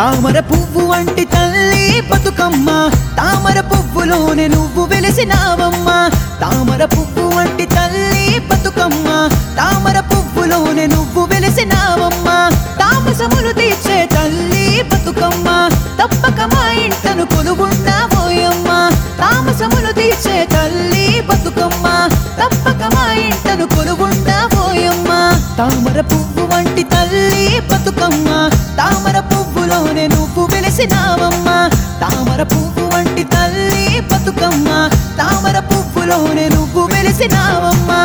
తామర పువ్వు వంటి తల్లి బతుకమ్మ తామర పువ్వులోనే నువ్వు వెలిసినావమ్మ తామర పువ్వు వంటి తల్లి బతుకమ్మ తామర పువ్వులోనే నువ్వు వెలిసినావమ్మ తామసములు తీర్చే తల్లి బతుకమ్మ తప్పక మా ఇంటను కొలుగుండాబోయమ్మ తామసములు తీర్చే తల్లి బతుకమ్మ తప్పక మా ఇంటను కొలుగుండాబోయమ్మ తామర పువ్వు వంటి తల్లి బతుకమ్మ తామర పువ్వులోనే నువ్వు వెలిసినావమ్మ తామర పువ్వు వంటి తల్లి బతుకమ్మ తామర పువ్వులోనే నువ్వు వెలిసినావమ్మా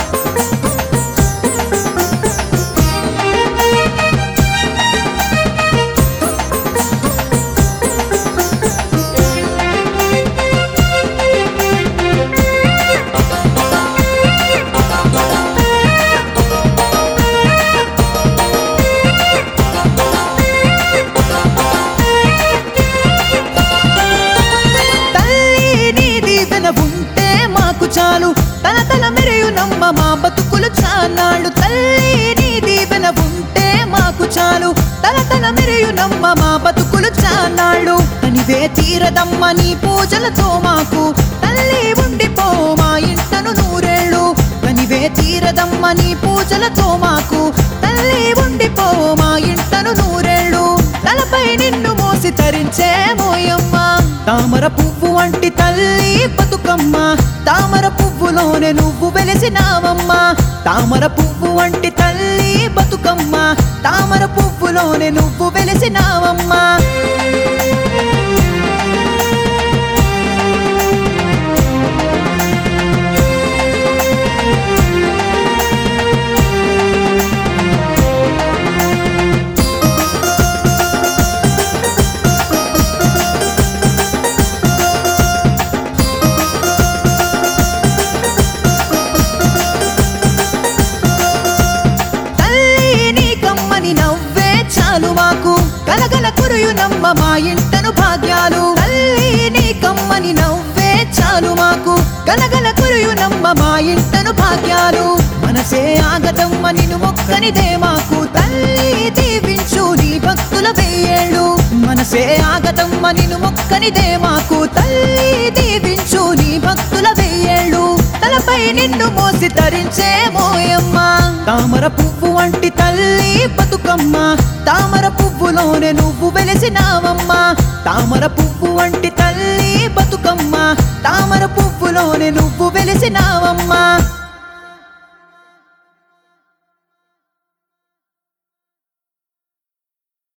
తల్లి నీ దీవెన ఉంటే మాకు చాలు తల తల మెరయు నమ్మ మా బతుకులు చానాళ్ళు తల్లి నీ దీవెన ఉంటే మాకు చాలు తల తల మెరయు నమ్మ మా బతుకులు చానాళ్ళు తనివే తీరదమ్మ నీ పూజలతో మాకు తల్లి ఉండిపో మా ఇంటను నూరేళ్ళు తనివే తీరదమ్మ నీ పూజలతో మాకు తల్లి ఉండిపో మా ఇంటను నూరేళ్ళు తలపై నిన్ను మోసి తరించే మోయమ్మ తామర పువ్వు వంటి తల్లి బతుకమ్మ తామర పువ్వులోనే నువ్వు వెలిసినావమ్మ తామర పువ్వు వంటి తల్లి బతుకమ్మ తామర పువ్వులోనే నువ్వు వెలిసినావమ్మా తల్లి నీ కమ్మని నవ్వే చాలు మాకు కలగల కురుయు నమ్మ మా ఇంటను భాగ్యాలు తల్లి నీ కమ్మని నవ్వే చాలు మాకు కలగల కురుయు నమ్మ మా ఇంటను భాగ్యాలు మనసే ఆగదమ్మ నిన్ను మొక్కనిదే మాకు తల్లి దీవించు నీ భక్తుల వెయ్యేళ్ళు మనసే ఆగదమ్మ నిన్ను మొక్కనిదే మాకు తల్లి దీవించు నీ భక్తుల వెయ్యేళ్ళు తలపై నిన్ను మోసి తరించే మోయమ్మ తామర పువ్వు వంటి తల్లి బతుకమ్మ తామర పువ్వులోనే నువ్వు వెలిసినావమ్మ తామర పువ్వు వంటి తల్లి బతుకమ్మ తామర పువ్వులోనే నువ్వు వెలిసినావమ్మా